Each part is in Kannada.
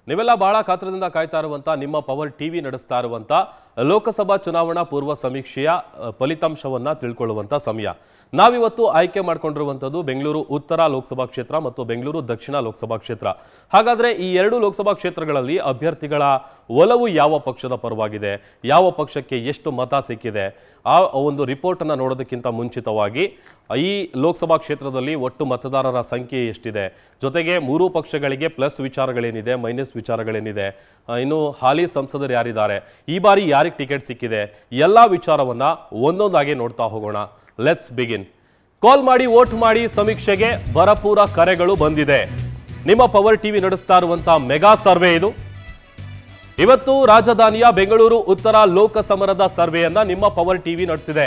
ನೀವೆಲ್ಲ ಬಹಳ ಕಾತ್ರದಿಂದ ಕಾಯ್ತಾ ಇರುವಂತ ನಿಮ್ಮ ಪವರ್ ಟಿವಿ ನಡೆಸ್ತಾ ಇರುವಂತ ಲೋಕಸಭಾ ಚುನಾವಣಾ ಪೂರ್ವ ಸಮೀಕ್ಷೆಯ ಅ, ಫಲಿತಾಂಶವನ್ನ ತಿಳ್ಕೊಳ್ಳುವಂತ ಸಮಯ ನಾವಿವತ್ತು ಆಯ್ಕೆ ಮಾಡ್ಕೊಂಡಿರುವಂತದ್ದು ಬೆಂಗಳೂರು ಉತ್ತರ ಲೋಕಸಭಾ ಕ್ಷೇತ್ರ ಮತ್ತು ಬೆಂಗಳೂರು ದಕ್ಷಿಣ ಲೋಕಸಭಾ ಕ್ಷೇತ್ರ ಹಾಗಾದ್ರೆ ಈ ಎರಡು ಲೋಕಸಭಾ ಕ್ಷೇತ್ರಗಳಲ್ಲಿ ಅಭ್ಯರ್ಥಿಗಳ ಒಲವು ಯಾವ ಪಕ್ಷದ ಪರವಾಗಿದೆ ಯಾವ ಪಕ್ಷಕ್ಕೆ ಎಷ್ಟು ಮತ ಸಿಕ್ಕಿದೆ ಆ ಒಂದು ರಿಪೋರ್ಟ್ ಅನ್ನ ನೋಡೋದಕ್ಕಿಂತ ಮುಂಚಿತವಾಗಿ ಈ ಲೋಕಸಭಾ ಕ್ಷೇತ್ರದಲ್ಲಿ ಒಟ್ಟು ಮತದಾರರ ಸಂಖ್ಯೆ ಎಷ್ಟಿದೆ ಜೊತೆಗೆ ಮೂರು ಪಕ್ಷಗಳಿಗೆ ಪ್ಲಸ್ ವಿಚಾರಗಳೇನಿದೆ ಮೈನಸ್ ವಿಚಾರಗಳೇನಿದೆ ಆ, ಇನ್ನು ಹಾಲಿ ಸಂಸದರು ಯಾರಿದ್ದಾರೆ ಈ ಬಾರಿ ಯಾರಿಗೆ ಟಿಕೆಟ್ ಸಿಕ್ಕಿದೆ ಎಲ್ಲ ವಿಚಾರವನ್ನ ಒಂದೊಂದಾಗಿ ನೋಡ್ತಾ ಹೋಗೋಣ ಲೆಟ್ಸ್ ಬಿಗಿನ್ ಕಾಲ್ ಮಾಡಿ ವೋಟ್ ಮಾಡಿ ಸಮೀಕ್ಷೆಗೆ ಭರಪೂರ ಕರೆಗಳು ಬಂದಿದೆ ನಿಮ್ಮ ಪವರ್ ಟಿವಿ ನಡೆಸ್ತಾ ಇರುವಂತ ಮೆಗಾ ಸರ್ವೆ ಇದು ಇವತ್ತು ರಾಜಧಾನಿಯ ಬೆಂಗಳೂರು ಉತ್ತರ ಲೋಕಸಮರದ ಸರ್ವೆಯನ್ನ ನಿಮ್ಮ ಪವರ್ ಟಿವಿ ನಡೆಸಿದೆ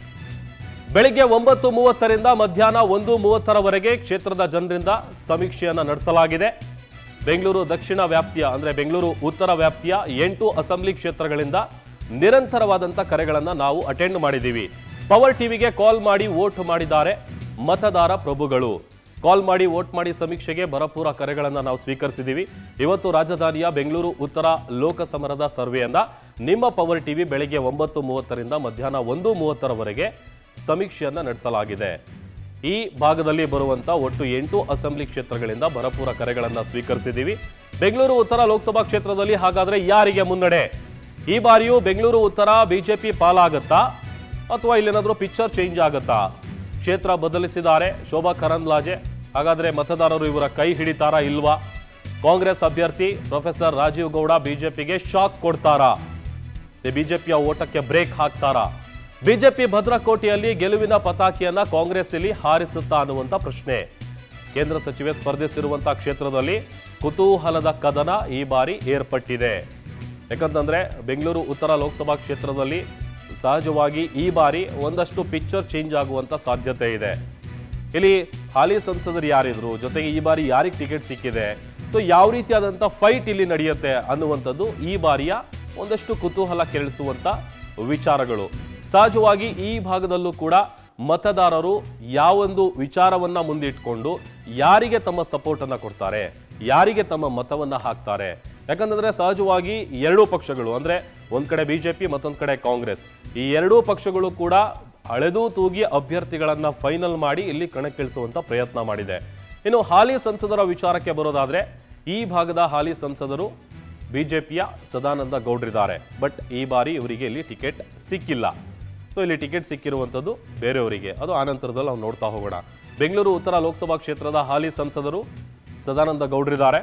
ಬೆಳಿಗ್ಗೆ ಒಂಬತ್ತು ಮೂವತ್ತರಿಂದ ಮಧ್ಯಾಹ್ನ ಒಂದು ಮೂವತ್ತರವರೆಗೆ ಕ್ಷೇತ್ರದ ಜನರಿಂದ ಸಮೀಕ್ಷೆಯನ್ನ ನಡೆಸಲಾಗಿದೆ ಬೆಂಗಳೂರು ದಕ್ಷಿಣ ವ್ಯಾಪ್ತಿಯ ಅಂದ್ರೆ ಬೆಂಗಳೂರು ಉತ್ತರ ವ್ಯಾಪ್ತಿಯ ಎಂಟು ಅಸೆಂಬ್ಲಿ ಕ್ಷೇತ್ರಗಳಿಂದ ನಿರಂತರವಾದಂಥ ಕರೆಗಳನ್ನ ನಾವು ಅಟೆಂಡ್ ಮಾಡಿದ್ದೀವಿ ಪವರ್ ಟಿವಿಗೆ ಕಾಲ್ ಮಾಡಿ ವೋಟ್ ಮಾಡಿದ್ದಾರೆ ಮತದಾರ ಪ್ರಭುಗಳು ಕಾಲ್ ಮಾಡಿ ವೋಟ್ ಮಾಡಿ ಸಮೀಕ್ಷೆಗೆ ಭರಪೂರ ಕರೆಗಳನ್ನ ನಾವು ಸ್ವೀಕರಿಸಿದ್ದೀವಿ ಇವತ್ತು ರಾಜಧಾನಿಯ ಬೆಂಗಳೂರು ಉತ್ತರ ಲೋಕಸಮರದ ಸರ್ವೆಯನ್ನ ನಿಮ್ಮ ಪವರ್ ಟಿವಿ ಬೆಳಗ್ಗೆ ಒಂಬತ್ತು ಮೂವತ್ತರಿಂದ ಮಧ್ಯಾಹ್ನ ಒಂದು ಮೂವತ್ತರವರೆಗೆ ಸಮೀಕ್ಷೆಯನ್ನ ನಡೆಸಲಾಗಿದೆ ಈ ಭಾಗದಲ್ಲಿ ಬರುವಂತ ಒಟ್ಟು ಎಂಟು ಅಸೆಂಬ್ಲಿ ಕ್ಷೇತ್ರಗಳಿಂದ ಭರಪೂರ ಕರೆಗಳನ್ನ ಸ್ವೀಕರಿಸಿದ್ದೀವಿ ಬೆಂಗಳೂರು ಉತ್ತರ ಲೋಕಸಭಾ ಕ್ಷೇತ್ರದಲ್ಲಿ ಹಾಗಾದ್ರೆ ಯಾರಿಗೆ ಮುನ್ನಡೆ ಈ ಬಾರಿಯೂ ಬೆಂಗಳೂರು ಉತ್ತರ ಬಿಜೆಪಿ ಪಾಲಾಗತ್ತಾ ಅಥವಾ ಇಲ್ಲೇನಾದ್ರೂ ಪಿಕ್ಚರ್ ಚೇಂಜ್ ಆಗತ್ತಾ ಕ್ಷೇತ್ರ ಬದಲಿಸಿದ್ದಾರೆ ಶೋಭಾ ಕರಂದ್ಲಾಜೆ ಹಾಗಾದ್ರೆ ಮತದಾರರು ಇವರ ಕೈ ಹಿಡಿತಾರಾ ಇಲ್ವಾ ಕಾಂಗ್ರೆಸ್ ಅಭ್ಯರ್ಥಿ ಪ್ರೊಫೆಸರ್ ರಾಜೀವ್ ಗೌಡ ಬಿಜೆಪಿಗೆ ಶಾಕ್ ಕೊಡ್ತಾರಾ ಬಿಜೆಪಿಯ ಓಟಕ್ಕೆ ಬ್ರೇಕ್ ಹಾಕ್ತಾರಾ ಬಿಜೆಪಿ ಭದ್ರಕೋಟೆಯಲ್ಲಿ ಗೆಲುವಿನ ಪತಾಕಿಯನ್ನ ಕಾಂಗ್ರೆಸ್ ಇಲ್ಲಿ ಹಾರಿಸುತ್ತಾ ಅನ್ನುವಂತ ಪ್ರಶ್ನೆ ಕೇಂದ್ರ ಸಚಿವೆ ಸ್ಪರ್ಧಿಸಿರುವಂತಹ ಕ್ಷೇತ್ರದಲ್ಲಿ ಕುತೂಹಲದ ಕದನ ಈ ಬಾರಿ ಏರ್ಪಟ್ಟಿದೆ ಯಾಕಂತಂದ್ರೆ ಬೆಂಗಳೂರು ಉತ್ತರ ಲೋಕಸಭಾ ಕ್ಷೇತ್ರದಲ್ಲಿ ಸಹಜವಾಗಿ ಈ ಬಾರಿ ಒಂದಷ್ಟು ಪಿಕ್ಚರ್ ಚೇಂಜ್ ಆಗುವಂತ ಸಾಧ್ಯತೆ ಇದೆ ಇಲ್ಲಿ ಹಾಲಿ ಸಂಸದರು ಯಾರಿದ್ರು ಜೊತೆಗೆ ಈ ಬಾರಿ ಯಾರಿಗೆ ಟಿಕೆಟ್ ಸಿಕ್ಕಿದೆ ಸೊ ಯಾವ ರೀತಿಯಾದಂಥ ಫೈಟ್ ಇಲ್ಲಿ ನಡೆಯುತ್ತೆ ಅನ್ನುವಂಥದ್ದು ಈ ಬಾರಿಯ ಒಂದಷ್ಟು ಕುತೂಹಲ ಕೆರಳಿಸುವಂತ ವಿಚಾರಗಳು ಸಹಜವಾಗಿ ಈ ಭಾಗದಲ್ಲೂ ಕೂಡ ಮತದಾರರು ಯಾವೊಂದು ವಿಚಾರವನ್ನ ಮುಂದಿಟ್ಕೊಂಡು ಯಾರಿಗೆ ತಮ್ಮ ಸಪೋರ್ಟ್ ಅನ್ನ ಕೊಡ್ತಾರೆ ಯಾರಿಗೆ ತಮ್ಮ ಮತವನ್ನ ಹಾಕ್ತಾರೆ ಯಾಕಂತಂದ್ರೆ ಸಹಜವಾಗಿ ಎರಡೂ ಪಕ್ಷಗಳು ಅಂದ್ರೆ ಒಂದ್ ಕಡೆ ಬಿಜೆಪಿ ಮತ್ತೊಂದ್ ಕಡೆ ಕಾಂಗ್ರೆಸ್ ಈ ಎರಡೂ ಪಕ್ಷಗಳು ಕೂಡ ಅಳೆದು ತೂಗಿ ಅಭ್ಯರ್ಥಿಗಳನ್ನ ಫೈನಲ್ ಮಾಡಿ ಇಲ್ಲಿ ಕಣಕ್ಕಿಳಿಸುವಂತ ಪ್ರಯತ್ನ ಮಾಡಿದೆ ಇನ್ನು ಹಾಲಿ ಸಂಸದರ ವಿಚಾರಕ್ಕೆ ಬರೋದಾದ್ರೆ ಈ ಭಾಗದ ಹಾಲಿ ಸಂಸದರು ಬಿಜೆಪಿಯ ಸದಾನಂದ ಗೌಡ್ರಿದ್ದಾರೆ ಬಟ್ ಈ ಬಾರಿ ಇವರಿಗೆ ಇಲ್ಲಿ ಟಿಕೆಟ್ ಸಿಕ್ಕಿಲ್ಲ ಸೊ ಇಲ್ಲಿ ಟಿಕೆಟ್ ಸಿಕ್ಕಿರುವಂಥದ್ದು ಬೇರೆಯವರಿಗೆ ಅದು ಆನಂತರದಲ್ಲಿ ನಾವು ನೋಡ್ತಾ ಹೋಗೋಣ ಬೆಂಗಳೂರು ಉತ್ತರ ಲೋಕಸಭಾ ಕ್ಷೇತ್ರದ ಹಾಲಿ ಸಂಸದರು ಸದಾನಂದ ಗೌಡ್ರಿದ್ದಾರೆ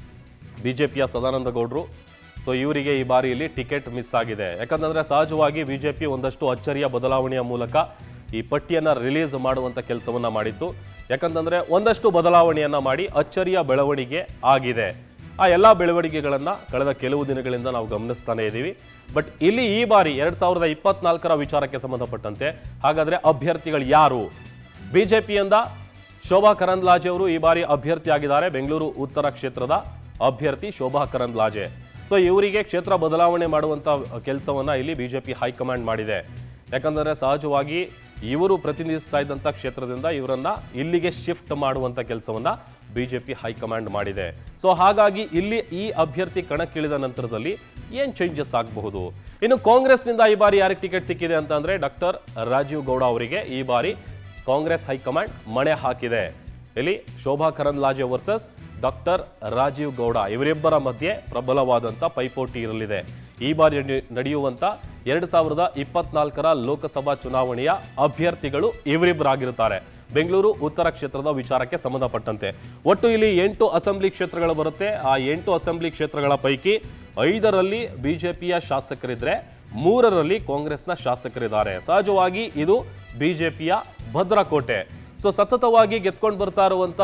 ಬಿಜೆಪಿಯ ಸದಾನಂದ ಗೌಡ್ರು ಸೊ ಇವರಿಗೆ ಈ ಬಾರಿ ಇಲ್ಲಿ ಟಿಕೆಟ್ ಮಿಸ್ ಆಗಿದೆ ಯಾಕಂತಂದ್ರೆ ಸಹಜವಾಗಿ ಬಿಜೆಪಿ ಒಂದಷ್ಟು ಅಚ್ಚರಿಯ ಬದಲಾವಣೆಯ ಮೂಲಕ ಈ ಪಟ್ಟಿಯನ್ನ ರಿಲೀಸ್ ಮಾಡುವಂತ ಕೆಲಸವನ್ನ ಮಾಡಿತ್ತು ಯಾಕಂತಂದ್ರೆ ಒಂದಷ್ಟು ಬದಲಾವಣೆಯನ್ನ ಮಾಡಿ ಅಚ್ಚರಿಯ ಬೆಳವಣಿಗೆ ಆಗಿದೆ ಆ ಎಲ್ಲಾ ಬೆಳವಣಿಗೆಗಳನ್ನ ಕಳೆದ ಕೆಲವು ದಿನಗಳಿಂದ ನಾವು ಗಮನಿಸ್ತಾನೆ ಇದ್ದೀವಿ ಬಟ್ ಇಲ್ಲಿ ಈ ಬಾರಿ ಎರಡ್ ಸಾವಿರದ ಇಪ್ಪತ್ನಾಲ್ಕರ ವಿಚಾರಕ್ಕೆ ಸಂಬಂಧಪಟ್ಟಂತೆ ಹಾಗಾದ್ರೆ ಅಭ್ಯರ್ಥಿಗಳು ಯಾರು ಬಿಜೆಪಿಯಿಂದ ಶೋಭಾ ಕರಂದ್ಲಾಜೆ ಅವರು ಈ ಬಾರಿ ಅಭ್ಯರ್ಥಿ ಆಗಿದ್ದಾರೆ ಬೆಂಗಳೂರು ಉತ್ತರ ಕ್ಷೇತ್ರದ ಅಭ್ಯರ್ಥಿ ಶೋಭಾ ಕರಂದ್ಲಾಜೆ ಸೊ ಇವರಿಗೆ ಕ್ಷೇತ್ರ ಬದಲಾವಣೆ ಮಾಡುವಂತ ಕೆಲಸವನ್ನ ಇಲ್ಲಿ ಬಿಜೆಪಿ ಹೈಕಮಾಂಡ್ ಮಾಡಿದೆ ಯಾಕಂದ್ರೆ ಸಹಜವಾಗಿ ಇವರು ಪ್ರತಿನಿಧಿಸ್ತಾ ಇದ್ದಂಥ ಕ್ಷೇತ್ರದಿಂದ ಇವರನ್ನ ಇಲ್ಲಿಗೆ ಶಿಫ್ಟ್ ಮಾಡುವಂತ ಕೆಲಸವನ್ನ ಬಿಜೆಪಿ ಹೈಕಮಾಂಡ್ ಮಾಡಿದೆ ಸೊ ಹಾಗಾಗಿ ಇಲ್ಲಿ ಈ ಅಭ್ಯರ್ಥಿ ಕಣಕ್ಕಿಳಿದ ನಂತರದಲ್ಲಿ ಏನ್ ಚೇಂಜಸ್ ಆಗಬಹುದು ಇನ್ನು ಕಾಂಗ್ರೆಸ್ನಿಂದ ಈ ಬಾರಿ ಯಾರಿಗೆ ಟಿಕೆಟ್ ಸಿಕ್ಕಿದೆ ಅಂತ ಅಂದ್ರೆ ಡಾಕ್ಟರ್ ರಾಜೀವ್ ಗೌಡ ಅವರಿಗೆ ಈ ಬಾರಿ ಕಾಂಗ್ರೆಸ್ ಹೈಕಮಾಂಡ್ ಮಣೆ ಹಾಕಿದೆ ಇಲ್ಲಿ ಶೋಭಾ ಕರಂದ್ಲಾಜೆ ವರ್ಸಸ್ ಡಾಕ್ಟರ್ ರಾಜೀವ್ ಗೌಡ ಇವರಿಬ್ಬರ ಮಧ್ಯೆ ಪ್ರಬಲವಾದಂಥ ಪೈಪೋಟಿ ಇರಲಿದೆ ಈ ಬಾರಿ ನಡೆ- ನಡೆಯುವಂತ ಎರಡ್ ಸಾವಿರದ ಇಪ್ಪತ್ನಾಲ್ಕರ ಲೋಕಸಭಾ ಚುನಾವಣೆಯ ಅಭ್ಯರ್ಥಿಗಳು ಇವರಿಬ್ಬರಾಗಿರುತ್ತಾರೆ ಬೆಂಗಳೂರು ಉತ್ತರ ಕ್ಷೇತ್ರದ ವಿಚಾರಕ್ಕೆ ಸಂಬಂಧಪಟ್ಟಂತೆ ಒಟ್ಟು ಇಲ್ಲಿ ಎಂಟು ಅಸೆಂಬ್ಲಿ ಕ್ಷೇತ್ರಗಳು ಬರುತ್ತೆ ಆ ಎಂಟು ಅಸೆಂಬ್ಲಿ ಕ್ಷೇತ್ರಗಳ ಪೈಕಿ ಐದರಲ್ಲಿ ಬಿಜೆಪಿಯ ಶಾಸಕರಿದ್ರೆ ಮೂರರಲ್ಲಿ ಕಾಂಗ್ರೆಸ್ನ ಶಾಸಕರಿದ್ದಾರೆ ಸಹಜವಾಗಿ ಇದು ಬಿಜೆಪಿಯ ಭದ್ರಕೋಟೆ ಸೊ ಸತತವಾಗಿ ಗೆದ್ಕೊಂಡು ಬರ್ತಾ ಇರುವಂತ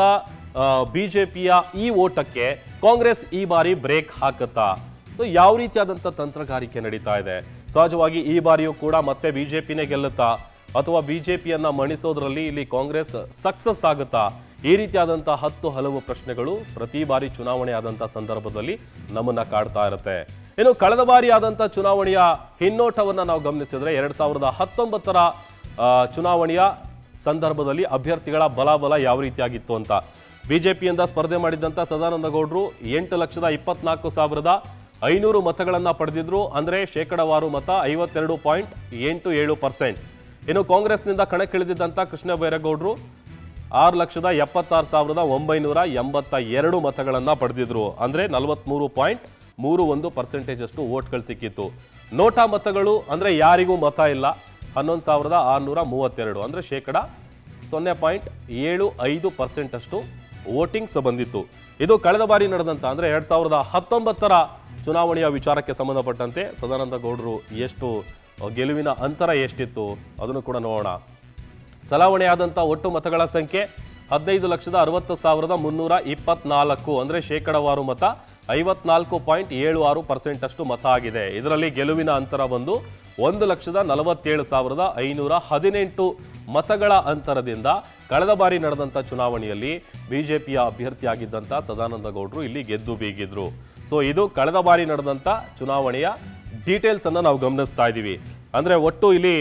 ಬಿಜೆಪಿಯ ಈ ಓಟಕ್ಕೆ ಕಾಂಗ್ರೆಸ್ ಈ ಬಾರಿ ಬ್ರೇಕ್ ಹಾಕುತ್ತಾ ಸೊ ಯಾವ ರೀತಿಯಾದಂಥ ತಂತ್ರಗಾರಿಕೆ ನಡೀತಾ ಇದೆ ಸಹಜವಾಗಿ ಈ ಬಾರಿಯೂ ಕೂಡ ಮತ್ತೆ ಬಿಜೆಪಿನೇ ಗೆಲ್ಲುತ್ತಾ ಅಥವಾ ಬಿಜೆಪಿಯನ್ನ ಮಣಿಸೋದ್ರಲ್ಲಿ ಇಲ್ಲಿ ಕಾಂಗ್ರೆಸ್ ಸಕ್ಸಸ್ ಆಗುತ್ತಾ ಈ ರೀತಿಯಾದಂಥ ಹತ್ತು ಹಲವು ಪ್ರಶ್ನೆಗಳು ಪ್ರತಿ ಬಾರಿ ಚುನಾವಣೆ ಆದಂಥ ಸಂದರ್ಭದಲ್ಲಿ ನಮ್ಮನ್ನ ಕಾಡ್ತಾ ಇರುತ್ತೆ ಇನ್ನು ಕಳೆದ ಬಾರಿ ಆದಂಥ ಚುನಾವಣೆಯ ಹಿನ್ನೋಟವನ್ನ ನಾವು ಗಮನಿಸಿದ್ರೆ ಎರಡ್ ಸಾವಿರದ ಹತ್ತೊಂಬತ್ತರ ಆ, ಚುನಾವಣೆಯ ಸಂದರ್ಭದಲ್ಲಿ ಅಭ್ಯರ್ಥಿಗಳ ಬಲಾಬಲ ಯಾವ ರೀತಿಯಾಗಿತ್ತು ಅಂತ ಬಿಜೆಪಿಯಿಂದ ಸ್ಪರ್ಧೆ ಮಾಡಿದ್ದಂಥ ಸದಾನಂದ ಗೌಡರು ಎಂಟು ಲಕ್ಷದ ಇಪ್ಪತ್ನಾಲ್ಕು ಸಾವಿರದ ಐನೂರು ಮತಗಳನ್ನ ಪಡೆದಿದ್ರು ಅಂದ್ರೆ ಶೇಕಡವಾರು ಮತ ಐವತ್ತೆರಡು ಪಾಯಿಂಟ್ ಎಂಟು ಏಳು ಪರ್ಸೆಂಟ್ ಇನ್ನು ಕಾಂಗ್ರೆಸ್ನಿಂದ ಕಣಕ್ಕಿಳಿದಿದ್ದಂಥ ಕೃಷ್ಣ ಬೈರೇಗೌಡರು ಆರು ಲಕ್ಷದ ಎಪ್ಪತ್ತಾರು ಸಾವಿರದ ಒಂಬೈನೂರ ಎಂಬತ್ತ ಎರಡು ಮತಗಳನ್ನ ಪಡೆದಿದ್ರು ಅಂದ್ರೆ ನಲವತ್ಮೂರು ಪಾಯಿಂಟ್ ಮೂರು ಒಂದು ಪರ್ಸೆಂಟೇಜ್ ಅಷ್ಟು ವೋಟ್ಗಳು ಸಿಕ್ಕಿತ್ತು ನೋಟಾ ಮತಗಳು ಅಂದ್ರೆ ಯಾರಿಗೂ ಮತ ಇಲ್ಲ ಹನ್ನೊಂದು ಸಾವಿರದ ಆರುನೂರ ಮೂವತ್ತೆರಡು ಅಂದ್ರೆ ಶೇಕಡ ಸೊನ್ನೆ ಪಾಯಿಂಟ್ ಏಳು ಐದು ಪರ್ಸೆಂಟ್ ಅಷ್ಟು ವೋಟಿಂಗ್ಸ್ ಬಂದಿತ್ತು ಇದು ಕಳೆದ ಬಾರಿ ನಡೆದಂತ ಅಂದ್ರೆ ಎರಡ್ ಸಾವಿರದ ಹತ್ತೊಂಬತ್ತರ ಚುನಾವಣೆಯ ವಿಚಾರಕ್ಕೆ ಸಂಬಂಧಪಟ್ಟಂತೆ ಸದಾನಂದ ಗೌಡರು ಎಷ್ಟು ಗೆಲುವಿನ ಅಂತರ ಎಷ್ಟಿತ್ತು ಅದನ್ನು ಕೂಡ ನೋಡೋಣ ಚಲಾವಣೆಯಾದಂಥ ಒಟ್ಟು ಮತಗಳ ಸಂಖ್ಯೆ ಹದಿನೈದು ಲಕ್ಷದ ಅರವತ್ತು ಸಾವಿರದ ಮುನ್ನೂರ ಇಪ್ಪತ್ನಾಲ್ಕು ಅಂದರೆ ಶೇಕಡವಾರು ಮತ ಐವತ್ನಾಲ್ಕು ಪಾಯಿಂಟ್ ಏಳು ಆರು ಪರ್ಸೆಂಟ್ ಅಷ್ಟು ಮತ ಆಗಿದೆ ಇದರಲ್ಲಿ ಗೆಲುವಿನ ಅಂತರ ಬಂದು ಒಂದು ಲಕ್ಷದ ನಲವತ್ತೇಳು ಸಾವಿರದ ಐನೂರ ಹದಿನೆಂಟು ಮತಗಳ ಅಂತರದಿಂದ ಕಳೆದ ಬಾರಿ ನಡೆದಂಥ ಚುನಾವಣೆಯಲ್ಲಿ ಬಿಜೆಪಿಯ ಅಭ್ಯರ್ಥಿಯಾಗಿದ್ದಂಥ ಸದಾನಂದ ಗೌಡರು ಇಲ್ಲಿ ಗೆದ್ದು ಬೀಗಿದ್ರು ಸೊ ಇದು ಕಳೆದ ಬಾರಿ ನಡೆದಂಥ ಚುನಾವಣೆಯ ಡೀಟೇಲ್ಸ್ ಅನ್ನ ನಾವು ಗಮನಿಸ್ತಾ ಇದ್ದೀವಿ ಅಂದ್ರೆ ಒಟ್ಟು ಇಲ್ಲಿ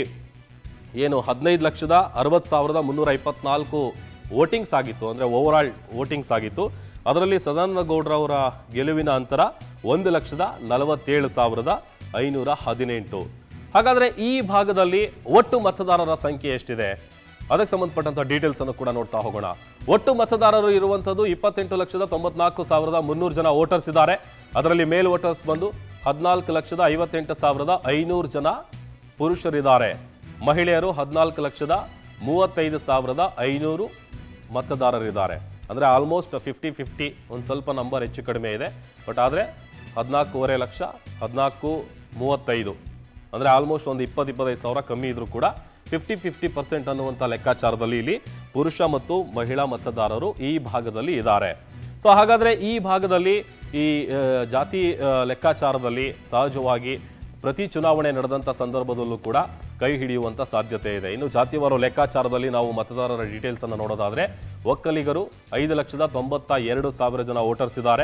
ಏನು ಹದಿನೈದು ಲಕ್ಷದ ಅರವತ್ತು ಸಾವಿರದ ಮುನ್ನೂರ ಇಪ್ಪತ್ನಾಲ್ಕು ವೋಟಿಂಗ್ಸ್ ಆಗಿತ್ತು ಅಂದರೆ ಓವರ್ ಆಲ್ ವೋಟಿಂಗ್ಸ್ ಆಗಿತ್ತು ಅದರಲ್ಲಿ ಸದಾನಂದ ಗೌಡ್ರವರ ಗೆಲುವಿನ ಅಂತರ ಒಂದು ಲಕ್ಷದ ನಲವತ್ತೇಳು ಸಾವಿರದ ಐನೂರ ಹದಿನೆಂಟು ಹಾಗಾದರೆ ಈ ಭಾಗದಲ್ಲಿ ಒಟ್ಟು ಮತದಾರರ ಸಂಖ್ಯೆ ಎಷ್ಟಿದೆ ಅದಕ್ಕೆ ಸಂಬಂಧಪಟ್ಟಂತ ಡೀಟೇಲ್ಸ್ ಅನ್ನು ಕೂಡ ನೋಡ್ತಾ ಹೋಗೋಣ ಒಟ್ಟು ಮತದಾರರು ಇರುವಂತದ್ದು ಇಪ್ಪತ್ತೆಂಟು ಲಕ್ಷದ ತೊಂಬತ್ನಾಲ್ಕು ಸಾವಿರದ ಮುನ್ನೂರು ಜನ ವೋಟರ್ಸ್ ಇದ್ದಾರೆ ಅದರಲ್ಲಿ ಮೇಲ್ ವೋಟರ್ಸ್ ಬಂದು ಹದಿನಾಲ್ಕು ಲಕ್ಷದ ಐವತ್ತೆಂಟು ಸಾವಿರದ ಐನೂರು ಜನ ಪುರುಷರಿದ್ದಾರೆ ಮಹಿಳೆಯರು ಹದಿನಾಲ್ಕು ಲಕ್ಷದ ಮೂವತ್ತೈದು ಸಾವಿರದ ಐನೂರು ಮತದಾರರಿದ್ದಾರೆ ಅಂದರೆ ಆಲ್ಮೋಸ್ಟ್ ಫಿಫ್ಟಿ ಫಿಫ್ಟಿ ಒಂದು ಸ್ವಲ್ಪ ನಂಬರ್ ಹೆಚ್ಚು ಕಡಿಮೆ ಇದೆ ಬಟ್ ಆದರೆ ಹದಿನಾಲ್ಕೂವರೆ ಲಕ್ಷ ಹದಿನಾಲ್ಕು ಮೂವತ್ತೈದು ಅಂದರೆ ಆಲ್ಮೋಸ್ಟ್ ಒಂದು ಇಪ್ಪತ್ತು ಇಪ್ಪತ್ತೈದು ಸಾವಿರ ಕಮ್ಮಿ ಇದ್ರೂ ಕೂಡ ಫಿಫ್ಟಿ ಫಿಫ್ಟಿ ಪರ್ಸೆಂಟ್ ಅನ್ನುವಂಥ ಲೆಕ್ಕಾಚಾರದಲ್ಲಿ ಇಲ್ಲಿ ಪುರುಷ ಮತ್ತು ಮಹಿಳಾ ಮತದಾರರು ಈ ಭಾಗದಲ್ಲಿ ಇದ್ದಾರೆ ಸೊ ಹಾಗಾದರೆ ಈ ಭಾಗದಲ್ಲಿ ಈ ಆ, ಜಾತಿ ಆ, ಲೆಕ್ಕಾಚಾರದಲ್ಲಿ ಸಹಜವಾಗಿ ಪ್ರತಿ ಚುನಾವಣೆ ನಡೆದಂಥ ಸಂದರ್ಭದಲ್ಲೂ ಕೂಡ ಕೈ ಹಿಡಿಯುವಂಥ ಸಾಧ್ಯತೆ ಇದೆ ಇನ್ನು ಜಾತಿವಾರು ಲೆಕ್ಕಾಚಾರದಲ್ಲಿ ನಾವು ಮತದಾರರ ಡೀಟೇಲ್ಸ್ ಅನ್ನು ನೋಡೋದಾದ್ರೆ ಒಕ್ಕಲಿಗರು ಐದು ಲಕ್ಷದ ತೊಂಬತ್ತ ಎರಡು ಸಾವಿರ ಜನ ವೋಟರ್ಸ್ ಇದ್ದಾರೆ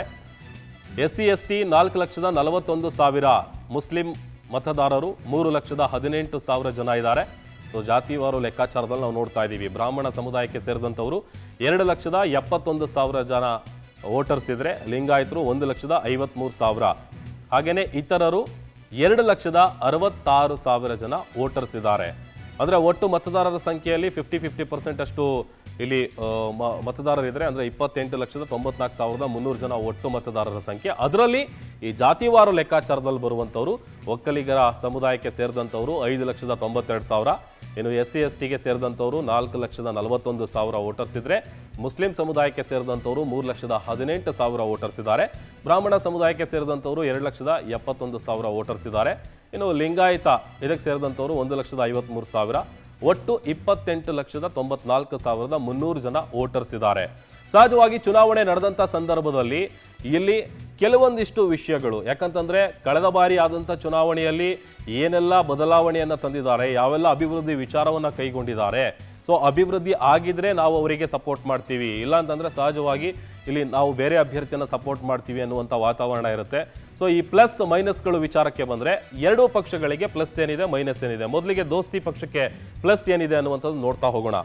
ಎಸ್ ಸಿ ಎಸ್ ಟಿ ನಾಲ್ಕು ಲಕ್ಷದ ನಲವತ್ತೊಂದು ಸಾವಿರ ಮುಸ್ಲಿಂ ಮತದಾರರು ಮೂರು ಲಕ್ಷದ ಹದಿನೆಂಟು ಸಾವಿರ ಜನ ಇದ್ದಾರೆ ಸೊ ಜಾತಿವಾರು ಲೆಕ್ಕಾಚಾರದಲ್ಲಿ ನಾವು ನೋಡ್ತಾ ಇದ್ದೀವಿ ಬ್ರಾಹ್ಮಣ ಸಮುದಾಯಕ್ಕೆ ಸೇರಿದಂಥವರು ಎರಡು ಲಕ್ಷದ ಎಪ್ಪತ್ತೊಂದು ಸಾವಿರ ಜನ ವೋಟರ್ಸ್ ಇದ್ರೆ ಲಿಂಗಾಯತರು ಒಂದು ಲಕ್ಷದ ಐವತ್ಮೂರು ಸಾವಿರ ಹಾಗೇನೆ ಇತರರು ಎರಡು ಲಕ್ಷದ ಅರವತ್ತಾರು ಸಾವಿರ ಜನ ವೋಟರ್ಸ್ ಇದ್ದಾರೆ ಅಂದ್ರೆ ಒಟ್ಟು ಮತದಾರರ ಸಂಖ್ಯೆಯಲ್ಲಿ ಫಿಫ್ಟಿ ಫಿಫ್ಟಿ ಪರ್ಸೆಂಟ್ ಅಷ್ಟು ಇಲ್ಲಿ ಆ, ಮ- ಮತದಾರರಿದ್ರೆ ಅಂದ್ರೆ ಇಪ್ಪತ್ತೆಂಟು ಲಕ್ಷದ ತೊಂಬತ್ನಾಲ್ಕು ಸಾವಿರದ ಮುನ್ನೂರು ಜನ ಒಟ್ಟು ಮತದಾರರ ಸಂಖ್ಯೆ ಅದರಲ್ಲಿ ಈ ಜಾತಿವಾರು ಲೆಕ್ಕಾಚಾರದಲ್ಲಿ ಬರುವಂತವರು ಒಕ್ಕಲಿಗರ ಸಮುದಾಯಕ್ಕೆ ಸೇರಿದಂಥವರು ಐದು ಲಕ್ಷದ ತೊಂಬತ್ತೆರಡು ಸಾವಿರ ಇನ್ನು ಎಸ್ ಸಿ ಎಸ್ ಟಿಗೆ ಸೇರಿದಂಥವರು ನಾಲ್ಕು ಲಕ್ಷದ ನಲವತ್ತೊಂದು ಸಾವಿರ ವೋಟರ್ಸ್ ಇದ್ರೆ ಮುಸ್ಲಿಂ ಸಮುದಾಯಕ್ಕೆ ಸೇರಿದಂಥವರು ಮೂರು ಲಕ್ಷದ ಹದಿನೆಂಟು ಸಾವಿರ ವೋಟರ್ಸ್ ಇದ್ದಾರೆ ಬ್ರಾಹ್ಮಣ ಸಮುದಾಯಕ್ಕೆ ಸೇರಿದಂಥವರು ಎರಡು ಲಕ್ಷದ ಎಪ್ಪತ್ತೊಂದು ಸಾವಿರ ವೋಟರ್ಸ್ ಇದ್ದಾರೆ ಇನ್ನು ಲಿಂಗಾಯತ ಇದಕ್ಕೆ ಸೇರಿದಂಥವರು ಒಂದು ಲಕ್ಷದ ಐವತ್ಮೂರು ಸಾವಿರ ಒಟ್ಟು ಇಪ್ಪತ್ತೆಂಟು ಲಕ್ಷದ ತೊಂಬತ್ನಾಲ್ಕು ಸಾವಿರದ ಮುನ್ನೂರು ಜನ ವೋಟರ್ಸ್ ಇದ್ದಾರೆ ಸಹಜವಾಗಿ ಚುನಾವಣೆ ನಡೆದಂಥ ಸಂದರ್ಭದಲ್ಲಿ ಇಲ್ಲಿ ಕೆಲವೊಂದಿಷ್ಟು ವಿಷಯಗಳು ಯಾಕಂತಂದ್ರೆ ಕಳೆದ ಬಾರಿ ಆದಂಥ ಚುನಾವಣೆಯಲ್ಲಿ ಏನೆಲ್ಲ ಬದಲಾವಣೆಯನ್ನ ತಂದಿದ್ದಾರೆ ಯಾವೆಲ್ಲ ಅಭಿವೃದ್ಧಿ ವಿಚಾರವನ್ನ ಕೈಗೊಂಡಿದ್ದಾರೆ ಸೊ ಅಭಿವೃದ್ಧಿ ಆಗಿದ್ರೆ ನಾವು ಅವರಿಗೆ ಸಪೋರ್ಟ್ ಮಾಡ್ತೀವಿ ಇಲ್ಲ ಅಂತಂದ್ರೆ ಸಹಜವಾಗಿ ಇಲ್ಲಿ ನಾವು ಬೇರೆ ಅಭ್ಯರ್ಥಿಯನ್ನ ಸಪೋರ್ಟ್ ಮಾಡ್ತೀವಿ ಅನ್ನುವಂಥ ವಾತಾವರಣ ಇರುತ್ತೆ ಸೊ ಈ ಪ್ಲಸ್ ಮೈನಸ್ಗಳು ವಿಚಾರಕ್ಕೆ ಬಂದ್ರೆ ಎರಡೂ ಪಕ್ಷಗಳಿಗೆ ಪ್ಲಸ್ ಏನಿದೆ ಮೈನಸ್ ಏನಿದೆ ಮೊದಲಿಗೆ ದೋಸ್ತಿ ಪಕ್ಷಕ್ಕೆ ಪ್ಲಸ್ ಏನಿದೆ ಅನ್ನುವಂಥದ್ದು ನೋಡ್ತಾ ಹೋಗೋಣ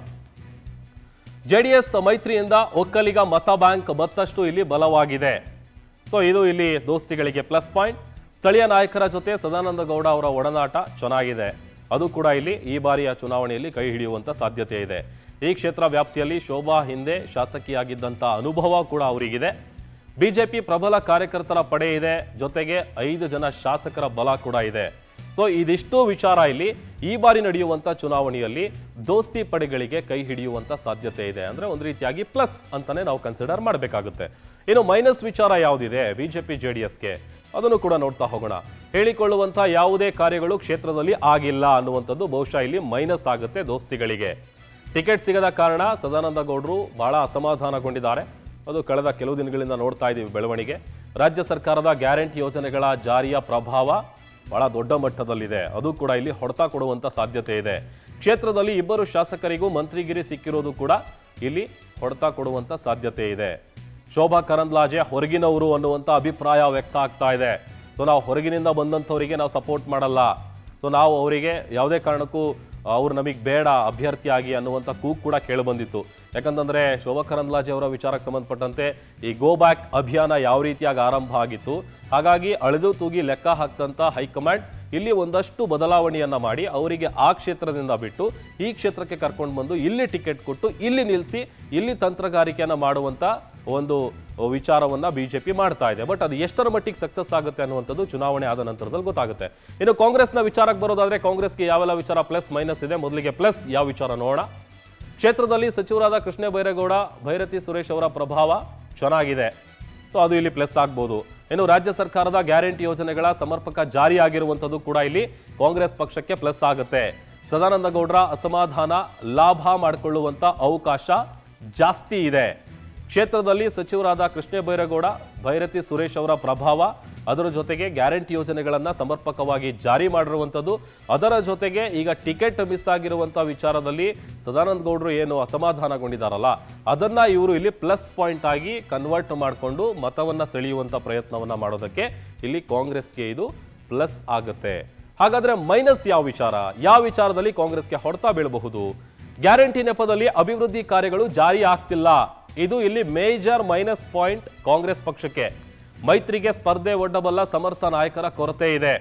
ಜೆಡಿಎಸ್ ಮೈತ್ರಿಯಿಂದ ಒಕ್ಕಲಿಗ ಮತ ಬ್ಯಾಂಕ್ ಮತ್ತಷ್ಟು ಇಲ್ಲಿ ಬಲವಾಗಿದೆ ಸೊ ಇದು ಇಲ್ಲಿ ದೋಸ್ತಿಗಳಿಗೆ ಪ್ಲಸ್ ಪಾಯಿಂಟ್ ಸ್ಥಳೀಯ ನಾಯಕರ ಜೊತೆ ಸದಾನಂದ ಗೌಡ ಅವರ ಒಡನಾಟ ಚೆನ್ನಾಗಿದೆ ಅದು ಕೂಡ ಇಲ್ಲಿ ಈ ಬಾರಿಯ ಚುನಾವಣೆಯಲ್ಲಿ ಕೈ ಹಿಡಿಯುವಂತ ಸಾಧ್ಯತೆ ಇದೆ ಈ ಕ್ಷೇತ್ರ ವ್ಯಾಪ್ತಿಯಲ್ಲಿ ಶೋಭಾ ಹಿಂದೆ ಶಾಸಕಿಯಾಗಿದ್ದಂಥ ಅನುಭವ ಕೂಡ ಅವರಿಗಿದೆ ಬಿಜೆಪಿ ಪ್ರಬಲ ಕಾರ್ಯಕರ್ತರ ಪಡೆ ಇದೆ ಜೊತೆಗೆ ಐದು ಜನ ಶಾಸಕರ ಬಲ ಕೂಡ ಇದೆ ಸೊ ಇದಿಷ್ಟು ವಿಚಾರ ಇಲ್ಲಿ ಈ ಬಾರಿ ನಡೆಯುವಂತ ಚುನಾವಣೆಯಲ್ಲಿ ದೋಸ್ತಿ ಪಡೆಗಳಿಗೆ ಕೈ ಹಿಡಿಯುವಂತ ಸಾಧ್ಯತೆ ಇದೆ ಅಂದ್ರೆ ಒಂದು ರೀತಿಯಾಗಿ ಪ್ಲಸ್ ಅಂತಾನೆ ನಾವು ಕನ್ಸಿಡರ್ ಮಾಡಬೇಕಾಗುತ್ತೆ ಇನ್ನು ಮೈನಸ್ ವಿಚಾರ ಯಾವುದಿದೆ ಬಿಜೆಪಿ ಜೆಡಿಎಸ್ಗೆ ಅದನ್ನು ಕೂಡ ನೋಡ್ತಾ ಹೋಗೋಣ ಹೇಳಿಕೊಳ್ಳುವಂತ ಯಾವುದೇ ಕಾರ್ಯಗಳು ಕ್ಷೇತ್ರದಲ್ಲಿ ಆಗಿಲ್ಲ ಅನ್ನುವಂಥದ್ದು ಬಹುಶಃ ಇಲ್ಲಿ ಮೈನಸ್ ಆಗುತ್ತೆ ದೋಸ್ತಿಗಳಿಗೆ ಟಿಕೆಟ್ ಸಿಗದ ಕಾರಣ ಸದಾನಂದ ಗೌಡರು ಬಹಳ ಅಸಮಾಧಾನಗೊಂಡಿದ್ದಾರೆ ಅದು ಕಳೆದ ಕೆಲವು ದಿನಗಳಿಂದ ನೋಡ್ತಾ ಇದ್ದೀವಿ ಬೆಳವಣಿಗೆ ರಾಜ್ಯ ಸರ್ಕಾರದ ಗ್ಯಾರಂಟಿ ಯೋಜನೆಗಳ ಜಾರಿಯ ಪ್ರಭಾವ ಬಹಳ ದೊಡ್ಡ ಮಟ್ಟದಲ್ಲಿದೆ ಅದು ಕೂಡ ಇಲ್ಲಿ ಹೊಡೆತ ಕೊಡುವಂತ ಸಾಧ್ಯತೆ ಇದೆ ಕ್ಷೇತ್ರದಲ್ಲಿ ಇಬ್ಬರು ಶಾಸಕರಿಗೂ ಮಂತ್ರಿಗಿರಿ ಸಿಕ್ಕಿರೋದು ಕೂಡ ಇಲ್ಲಿ ಹೊಡೆತ ಕೊಡುವಂತ ಸಾಧ್ಯತೆ ಇದೆ ಶೋಭಾ ಕರಂದ್ಲಾಜೆ ಹೊರಗಿನವರು ಅನ್ನುವಂಥ ಅಭಿಪ್ರಾಯ ವ್ಯಕ್ತ ಆಗ್ತಾ ಇದೆ ಸೊ ನಾವು ಹೊರಗಿನಿಂದ ಬಂದಂಥವರಿಗೆ ನಾವು ಸಪೋರ್ಟ್ ಮಾಡಲ್ಲ ಸೊ ನಾವು ಅವರಿಗೆ ಯಾವುದೇ ಕಾರಣಕ್ಕೂ ಅವ್ರು ನಮಗೆ ಬೇಡ ಅಭ್ಯರ್ಥಿಯಾಗಿ ಅನ್ನುವಂಥ ಕೂಗ್ ಕೂಡ ಕೇಳಿಬಂದಿತ್ತು ಯಾಕಂತಂದ್ರೆ ಶೋಭಾ ಕರಂದ್ಲಾಜೆ ಅವರ ವಿಚಾರಕ್ಕೆ ಸಂಬಂಧಪಟ್ಟಂತೆ ಈ ಗೋ ಬ್ಯಾಕ್ ಅಭಿಯಾನ ಯಾವ ರೀತಿಯಾಗಿ ಆರಂಭ ಆಗಿತ್ತು ಹಾಗಾಗಿ ಅಳೆದು ತೂಗಿ ಲೆಕ್ಕ ಹಾಕ್ತಂತ ಹೈಕಮಾಂಡ್ ಇಲ್ಲಿ ಒಂದಷ್ಟು ಬದಲಾವಣೆಯನ್ನ ಮಾಡಿ ಅವರಿಗೆ ಆ ಕ್ಷೇತ್ರದಿಂದ ಬಿಟ್ಟು ಈ ಕ್ಷೇತ್ರಕ್ಕೆ ಕರ್ಕೊಂಡು ಬಂದು ಇಲ್ಲಿ ಟಿಕೆಟ್ ಕೊಟ್ಟು ಇಲ್ಲಿ ನಿಲ್ಲಿಸಿ ಇಲ್ಲಿ ತಂತ್ರಗಾರಿಕೆಯನ್ನ ಮಾಡುವಂತ ಒಂದು ವಿಚಾರವನ್ನ ಬಿಜೆಪಿ ಮಾಡ್ತಾ ಇದೆ ಬಟ್ ಅದು ಎಷ್ಟರ ಮಟ್ಟಿಗೆ ಸಕ್ಸಸ್ ಆಗುತ್ತೆ ಅನ್ನುವಂಥದ್ದು ಚುನಾವಣೆ ಆದ ನಂತರದಲ್ಲಿ ಗೊತ್ತಾಗುತ್ತೆ ಇನ್ನು ಕಾಂಗ್ರೆಸ್ನ ವಿಚಾರಕ್ಕೆ ಬರೋದಾದ್ರೆ ಕಾಂಗ್ರೆಸ್ಗೆ ಯಾವೆಲ್ಲ ವಿಚಾರ ಪ್ಲಸ್ ಮೈನಸ್ ಇದೆ ಮೊದಲಿಗೆ ಪ್ಲಸ್ ಯಾವ ವಿಚಾರ ನೋಡೋಣ ಕ್ಷೇತ್ರದಲ್ಲಿ ಸಚಿವರಾದ ಕೃಷ್ಣ ಬೈರೇಗೌಡ ಭೈರತಿ ಸುರೇಶ್ ಅವರ ಪ್ರಭಾವ ಚೆನ್ನಾಗಿದೆ ಸೊ ಅದು ಇಲ್ಲಿ ಪ್ಲಸ್ ಆಗ್ಬೋದು ಇನ್ನು ರಾಜ್ಯ ಸರ್ಕಾರದ ಗ್ಯಾರಂಟಿ ಯೋಜನೆಗಳ ಸಮರ್ಪಕ ಜಾರಿಯಾಗಿರುವಂಥದ್ದು ಕೂಡ ಇಲ್ಲಿ ಕಾಂಗ್ರೆಸ್ ಪಕ್ಷಕ್ಕೆ ಪ್ಲಸ್ ಆಗುತ್ತೆ ಸದಾನಂದ ಗೌಡರ ಅಸಮಾಧಾನ ಲಾಭ ಮಾಡಿಕೊಳ್ಳುವಂತ ಅವಕಾಶ ಜಾಸ್ತಿ ಇದೆ ಕ್ಷೇತ್ರದಲ್ಲಿ ಸಚಿವರಾದ ಕೃಷ್ಣ ಬೈರೇಗೌಡ ಭೈರತಿ ಸುರೇಶ್ ಅವರ ಪ್ರಭಾವ ಅದರ ಜೊತೆಗೆ ಗ್ಯಾರಂಟಿ ಯೋಜನೆಗಳನ್ನ ಸಮರ್ಪಕವಾಗಿ ಜಾರಿ ಮಾಡಿರುವಂಥದ್ದು ಅದರ ಜೊತೆಗೆ ಈಗ ಟಿಕೆಟ್ ಮಿಸ್ ಆಗಿರುವಂಥ ವಿಚಾರದಲ್ಲಿ ಸದಾನಂದ ಗೌಡರು ಏನು ಅಸಮಾಧಾನಗೊಂಡಿದ್ದಾರಲ್ಲ ಅದನ್ನ ಇವರು ಇಲ್ಲಿ ಪ್ಲಸ್ ಪಾಯಿಂಟ್ ಆಗಿ ಕನ್ವರ್ಟ್ ಮಾಡಿಕೊಂಡು ಮತವನ್ನ ಸೆಳೆಯುವಂತ ಪ್ರಯತ್ನವನ್ನ ಮಾಡೋದಕ್ಕೆ ಇಲ್ಲಿ ಕಾಂಗ್ರೆಸ್ಗೆ ಇದು ಪ್ಲಸ್ ಆಗುತ್ತೆ ಹಾಗಾದ್ರೆ ಮೈನಸ್ ಯಾವ ವಿಚಾರ ಯಾವ ವಿಚಾರದಲ್ಲಿ ಕಾಂಗ್ರೆಸ್ಗೆ ಹೊಡೆತ ಬೀಳಬಹುದು ಗ್ಯಾರಂಟಿ ನೆಪದಲ್ಲಿ ಅಭಿವೃದ್ಧಿ ಕಾರ್ಯಗಳು ಜಾರಿ ಆಗ್ತಿಲ್ಲ ಇದು ಇಲ್ಲಿ ಮೇಜರ್ ಮೈನಸ್ ಪಾಯಿಂಟ್ ಕಾಂಗ್ರೆಸ್ ಪಕ್ಷಕ್ಕೆ ಮೈತ್ರಿಗೆ ಸ್ಪರ್ಧೆ ಒಡ್ಡಬಲ್ಲ ಸಮರ್ಥ ನಾಯಕರ ಕೊರತೆ ಇದೆ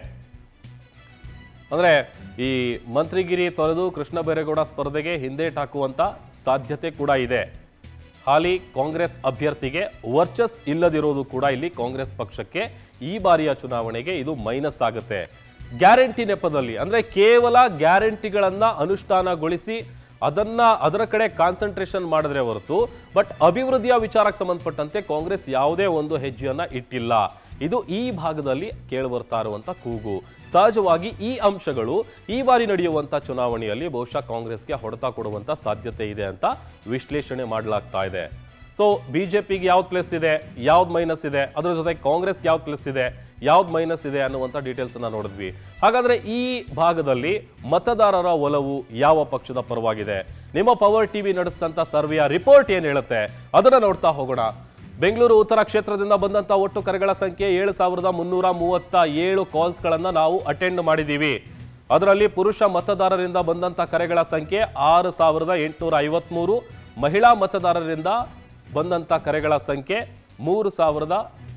ಅಂದ್ರೆ ಈ ಮಂತ್ರಿಗಿರಿ ತೊರೆದು ಕೃಷ್ಣ ಬೈರೇಗೌಡ ಸ್ಪರ್ಧೆಗೆ ಹಿಂದೇಟಾಕುವಂತ ಸಾಧ್ಯತೆ ಕೂಡ ಇದೆ ಹಾಲಿ ಕಾಂಗ್ರೆಸ್ ಅಭ್ಯರ್ಥಿಗೆ ವರ್ಚಸ್ ಇಲ್ಲದಿರೋದು ಕೂಡ ಇಲ್ಲಿ ಕಾಂಗ್ರೆಸ್ ಪಕ್ಷಕ್ಕೆ ಈ ಬಾರಿಯ ಚುನಾವಣೆಗೆ ಇದು ಮೈನಸ್ ಆಗುತ್ತೆ ಗ್ಯಾರಂಟಿ ನೆಪದಲ್ಲಿ ಅಂದ್ರೆ ಕೇವಲ ಗ್ಯಾರಂಟಿಗಳನ್ನ ಅನುಷ್ಠಾನಗೊಳಿಸಿ ಅದನ್ನ ಅದರ ಕಡೆ ಕಾನ್ಸಂಟ್ರೇಷನ್ ಮಾಡಿದ್ರೆ ಹೊರತು ಬಟ್ ಅಭಿವೃದ್ಧಿಯ ವಿಚಾರಕ್ಕೆ ಸಂಬಂಧಪಟ್ಟಂತೆ ಕಾಂಗ್ರೆಸ್ ಯಾವುದೇ ಒಂದು ಹೆಜ್ಜೆಯನ್ನ ಇಟ್ಟಿಲ್ಲ ಇದು ಈ ಭಾಗದಲ್ಲಿ ಕೇಳಿಬರ್ತಾ ಇರುವಂತ ಕೂಗು ಸಹಜವಾಗಿ ಈ ಅಂಶಗಳು ಈ ಬಾರಿ ನಡೆಯುವಂತ ಚುನಾವಣೆಯಲ್ಲಿ ಬಹುಶಃ ಕಾಂಗ್ರೆಸ್ಗೆ ಹೊಡೆತ ಕೊಡುವಂತ ಸಾಧ್ಯತೆ ಇದೆ ಅಂತ ವಿಶ್ಲೇಷಣೆ ಮಾಡಲಾಗ್ತಾ ಇದೆ ಸೊ ಬಿಜೆಪಿಗೆ ಯಾವ್ದು ಪ್ಲಸ್ ಇದೆ ಯಾವ್ದು ಮೈನಸ್ ಇದೆ ಅದರ ಜೊತೆ ಕಾಂಗ್ರೆಸ್ಗೆ ಯಾವ್ದು ಪ್ಲಸ್ ಇದೆ ಯಾವ್ದು ಮೈನಸ್ ಇದೆ ಅನ್ನುವಂಥ ಡೀಟೇಲ್ಸ್ ಅನ್ನ ನೋಡಿದ್ವಿ ಹಾಗಾದ್ರೆ ಈ ಭಾಗದಲ್ಲಿ ಮತದಾರರ ಒಲವು ಯಾವ ಪಕ್ಷದ ಪರವಾಗಿದೆ ನಿಮ್ಮ ಪವರ್ ಟಿವಿ ನಡೆಸಿದಂತ ಸರ್ವೆಯ ರಿಪೋರ್ಟ್ ಏನ್ ಹೇಳುತ್ತೆ ಅದನ್ನ ನೋಡ್ತಾ ಹೋಗೋಣ ಬೆಂಗಳೂರು ಉತ್ತರ ಕ್ಷೇತ್ರದಿಂದ ಬಂದಂತ ಒಟ್ಟು ಕರೆಗಳ ಸಂಖ್ಯೆ ಏಳು ಸಾವಿರದ ಮುನ್ನೂರ ಮೂವತ್ತ ಏಳು ಕಾಲ್ಸ್ಗಳನ್ನ ನಾವು ಅಟೆಂಡ್ ಮಾಡಿದ್ದೀವಿ ಅದರಲ್ಲಿ ಪುರುಷ ಮತದಾರರಿಂದ ಬಂದಂತ ಕರೆಗಳ ಸಂಖ್ಯೆ ಆರು ಸಾವಿರದ ಎಂಟುನೂರ ಐವತ್ಮೂರು ಮಹಿಳಾ ಮತದಾರರಿಂದ ಬಂದಂತ ಕರೆಗಳ ಸಂಖ್ಯೆ ಮೂರು ಸಾವಿರದ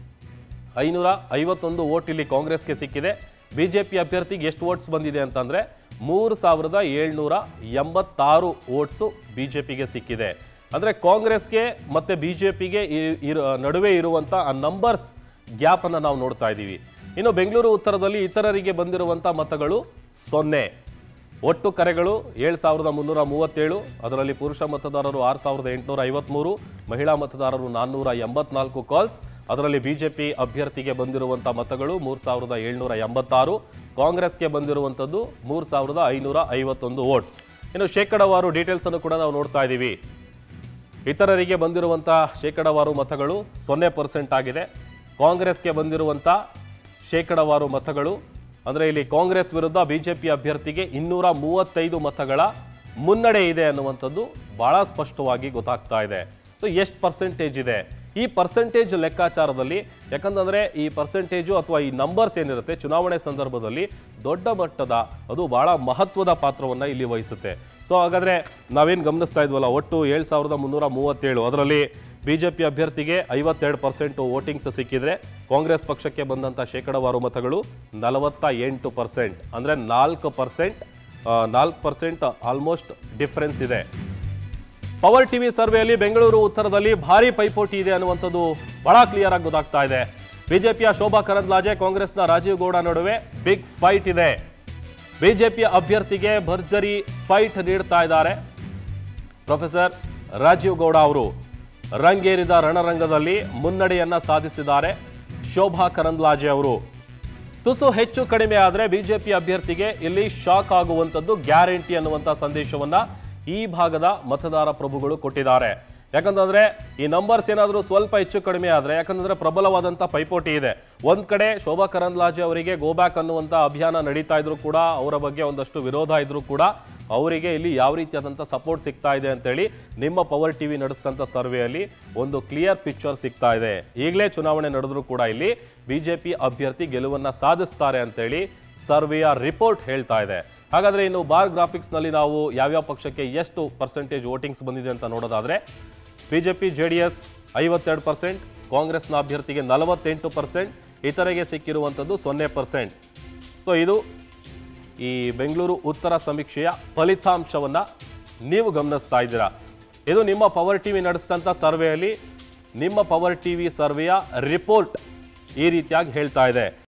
ಐನೂರ ಐವತ್ತೊಂದು ವೋಟ್ ಇಲ್ಲಿ ಕಾಂಗ್ರೆಸ್ಗೆ ಸಿಕ್ಕಿದೆ ಬಿಜೆಪಿ ಅಭ್ಯರ್ಥಿಗೆ ಎಷ್ಟು ವೋಟ್ಸ್ ಬಂದಿದೆ ಅಂತಂದ್ರೆ ಮೂರು ಸಾವಿರದ ಏಳ್ನೂರ ಎಂಬತ್ತಾರು ವೋಟ್ಸು ಬಿಜೆಪಿಗೆ ಸಿಕ್ಕಿದೆ ಅಂದ್ರೆ ಕಾಂಗ್ರೆಸ್ಗೆ ಮತ್ತೆ ಬಿಜೆಪಿಗೆ ನಡುವೆ ಇರುವಂತ ಆ ನಂಬರ್ಸ್ ಗ್ಯಾಪ್ ಅನ್ನ ನಾವು ನೋಡ್ತಾ ಇದ್ದೀವಿ ಇನ್ನು ಬೆಂಗಳೂರು ಉತ್ತರದಲ್ಲಿ ಇತರರಿಗೆ ಬಂದಿರುವಂತ ಮತಗಳು ಸೊನ್ನೆ ಒಟ್ಟು ಕರೆಗಳು ಏಳು ಸಾವಿರದ ಮುನ್ನೂರ ಮೂವತ್ತೇಳು ಅದರಲ್ಲಿ ಪುರುಷ ಮತದಾರರು ಆರು ಸಾವಿರದ ಎಂಟುನೂರ ಐವತ್ಮೂರು ಮಹಿಳಾ ಮತದಾರರು ನಾನ್ನೂರ ಎಂಬತ್ನಾಲ್ಕು ಕಾಲ್ಸ್ ಅದರಲ್ಲಿ ಬಿಜೆಪಿ ಅಭ್ಯರ್ಥಿಗೆ ಬಂದಿರುವಂಥ ಮತಗಳು ಮೂರು ಸಾವಿರದ ಏಳ್ನೂರ ಎಂಬತ್ತಾರು ಕಾಂಗ್ರೆಸ್ಗೆ ಬಂದಿರುವಂಥದ್ದು ಮೂರು ಸಾವಿರದ ಐನೂರ ಐವತ್ತೊಂದು ವೋಟ್ಸ್ ಇನ್ನು ಶೇಕಡವಾರು ಡೀಟೇಲ್ಸ್ ಅನ್ನು ಕೂಡ ನಾವು ನೋಡ್ತಾ ಇದ್ದೀವಿ ಇತರರಿಗೆ ಬಂದಿರುವಂಥ ಶೇಕಡವಾರು ಮತಗಳು ಸೊನ್ನೆ ಪರ್ಸೆಂಟ್ ಆಗಿದೆ ಕಾಂಗ್ರೆಸ್ಗೆ ಬಂದಿರುವಂಥ ಶೇಕಡವಾರು ಮತಗಳು ಅಂದರೆ ಇಲ್ಲಿ ಕಾಂಗ್ರೆಸ್ ವಿರುದ್ಧ ಬಿಜೆಪಿ ಅಭ್ಯರ್ಥಿಗೆ ಇನ್ನೂರ ಮೂವತ್ತೈದು ಮತಗಳ ಮುನ್ನಡೆ ಇದೆ ಅನ್ನುವಂಥದ್ದು ಬಹಳ ಸ್ಪಷ್ಟವಾಗಿ ಗೊತ್ತಾಗ್ತಾ ಇದೆ ಸೊ ಎಷ್ಟು ಪರ್ಸೆಂಟೇಜ್ ಇದೆ ಈ ಪರ್ಸೆಂಟೇಜ್ ಲೆಕ್ಕಾಚಾರದಲ್ಲಿ ಯಾಕಂತಂದ್ರೆ ಈ ಪರ್ಸೆಂಟೇಜು ಅಥವಾ ಈ ನಂಬರ್ಸ್ ಏನಿರುತ್ತೆ ಚುನಾವಣೆ ಸಂದರ್ಭದಲ್ಲಿ ದೊಡ್ಡ ಮಟ್ಟದ ಅದು ಬಹಳ ಮಹತ್ವದ ಪಾತ್ರವನ್ನ ಇಲ್ಲಿ ವಹಿಸುತ್ತೆ ಸೊ ಹಾಗಾದ್ರೆ ನಾವೇನು ಗಮನಿಸ್ತಾ ಇದ್ವಲ್ಲ ಒಟ್ಟು ಏಳು ಸಾವಿರದ ಮುನ್ನೂರ ಮೂವತ್ತೇಳು ಅದರಲ್ಲಿ ಬಿಜೆಪಿ ಅಭ್ಯರ್ಥಿಗೆ ಐವತ್ತೆರಡು ಪರ್ಸೆಂಟ್ ವೋಟಿಂಗ್ಸ್ ಸಿಕ್ಕಿದ್ರೆ ಕಾಂಗ್ರೆಸ್ ಪಕ್ಷಕ್ಕೆ ಬಂದಂಥ ಶೇಕಡವಾರು ಮತಗಳು ನಲವತ್ತ ಎಂಟು ಪರ್ಸೆಂಟ್ ಅಂದರೆ ನಾಲ್ಕು ಪರ್ಸೆಂಟ್ ನಾಲ್ಕು ಪರ್ಸೆಂಟ್ ಆಲ್ಮೋಸ್ಟ್ ಡಿಫ್ರೆನ್ಸ್ ಇದೆ ಪವರ್ ಟಿವಿ ಸರ್ವೆಯಲ್ಲಿ ಬೆಂಗಳೂರು ಉತ್ತರದಲ್ಲಿ ಭಾರಿ ಪೈಪೋಟಿ ಇದೆ ಅನ್ನುವಂಥದ್ದು ಬಹಳ ಕ್ಲಿಯರ್ ಆಗಿ ಗೊತ್ತಾಗ್ತಾ ಇದೆ ಬಿಜೆಪಿಯ ಶೋಭಾ ಕರಂದ್ಲಾಜೆ ಕಾಂಗ್ರೆಸ್ನ ರಾಜೀವ್ ಗೌಡ ನಡುವೆ ಬಿಗ್ ಫೈಟ್ ಇದೆ ಬಿಜೆಪಿಯ ಅಭ್ಯರ್ಥಿಗೆ ಭರ್ಜರಿ ಫೈಟ್ ನೀಡ್ತಾ ಇದ್ದಾರೆ ಪ್ರೊಫೆಸರ್ ರಾಜೀವ್ ಗೌಡ ಅವರು ರಂಗೇರಿದ ರಣರಂಗದಲ್ಲಿ ಮುನ್ನಡೆಯನ್ನ ಸಾಧಿಸಿದ್ದಾರೆ ಶೋಭಾ ಕರಂದ್ಲಾಜೆ ಅವರು ತುಸು ಹೆಚ್ಚು ಕಡಿಮೆ ಆದರೆ ಬಿಜೆಪಿ ಅಭ್ಯರ್ಥಿಗೆ ಇಲ್ಲಿ ಶಾಕ್ ಆಗುವಂಥದ್ದು ಗ್ಯಾರಂಟಿ ಅನ್ನುವಂಥ ಸಂದೇಶವನ್ನ ಈ ಭಾಗದ ಮತದಾರ ಪ್ರಭುಗಳು ಕೊಟ್ಟಿದ್ದಾರೆ ಯಾಕಂತಂದ್ರೆ ಈ ನಂಬರ್ಸ್ ಏನಾದರೂ ಸ್ವಲ್ಪ ಹೆಚ್ಚು ಕಡಿಮೆ ಆದರೆ ಯಾಕಂತಂದ್ರೆ ಪ್ರಬಲವಾದಂಥ ಪೈಪೋಟಿ ಇದೆ ಒಂದ್ ಕಡೆ ಶೋಭಾ ಕರಂದ್ಲಾಜೆ ಅವರಿಗೆ ಗೋ ಬ್ಯಾಕ್ ಅನ್ನುವಂಥ ಅಭಿಯಾನ ನಡೀತಾ ಇದ್ರು ಕೂಡ ಅವರ ಬಗ್ಗೆ ಒಂದಷ್ಟು ವಿರೋಧ ಇದ್ರು ಕೂಡ ಅವರಿಗೆ ಇಲ್ಲಿ ಯಾವ ರೀತಿಯಾದಂಥ ಸಪೋರ್ಟ್ ಸಿಗ್ತಾ ಇದೆ ಅಂತೇಳಿ ನಿಮ್ಮ ಪವರ್ ಟಿವಿ ನಡೆಸಿದಂಥ ಸರ್ವೆಯಲ್ಲಿ ಒಂದು ಕ್ಲಿಯರ್ ಪಿಕ್ಚರ್ ಸಿಗ್ತಾ ಇದೆ ಈಗಲೇ ಚುನಾವಣೆ ನಡೆದ್ರೂ ಕೂಡ ಇಲ್ಲಿ ಬಿಜೆಪಿ ಅಭ್ಯರ್ಥಿ ಗೆಲುವನ್ನ ಸಾಧಿಸ್ತಾರೆ ಅಂತೇಳಿ ಸರ್ವೆಯ ರಿಪೋರ್ಟ್ ಹೇಳ್ತಾ ಇದೆ ಹಾಗಾದ್ರೆ ಇನ್ನು ಬಾರ್ ಗ್ರಾಫಿಕ್ಸ್ನಲ್ಲಿ ನಾವು ಯಾವ್ಯಾವ ಪಕ್ಷಕ್ಕೆ ಎಷ್ಟು ಪರ್ಸೆಂಟೇಜ್ ವೋಟಿಂಗ್ಸ್ ಬಂದಿದೆ ಅಂತ ನೋಡೋದಾದ್ರೆ ಬಿಜೆಪಿ ಜೆ ಡಿ ಎಸ್ ಐವತ್ತೆರಡು ಪರ್ಸೆಂಟ್ ಕಾಂಗ್ರೆಸ್ನ ಅಭ್ಯರ್ಥಿಗೆ ನಲವತ್ತೆಂಟು ಪರ್ಸೆಂಟ್ ಇತರೆಗೆ ಸಿಕ್ಕಿರುವಂಥದ್ದು ಸೊನ್ನೆ ಪರ್ಸೆಂಟ್ ಸೊ ಇದು ಈ ಬೆಂಗಳೂರು ಉತ್ತರ ಸಮೀಕ್ಷೆಯ ಫಲಿತಾಂಶವನ್ನು ನೀವು ಗಮನಿಸ್ತಾ ಇದ್ದೀರಾ ಇದು ನಿಮ್ಮ ಪವರ್ ಟಿವಿ ನಡೆಸಿದಂಥ ಸರ್ವೆಯಲ್ಲಿ ನಿಮ್ಮ ಪವರ್ ಟಿವಿ ಸರ್ವೆಯ ರಿಪೋರ್ಟ್ ಈ ರೀತಿಯಾಗಿ ಹೇಳ್ತಾ ಇದೆ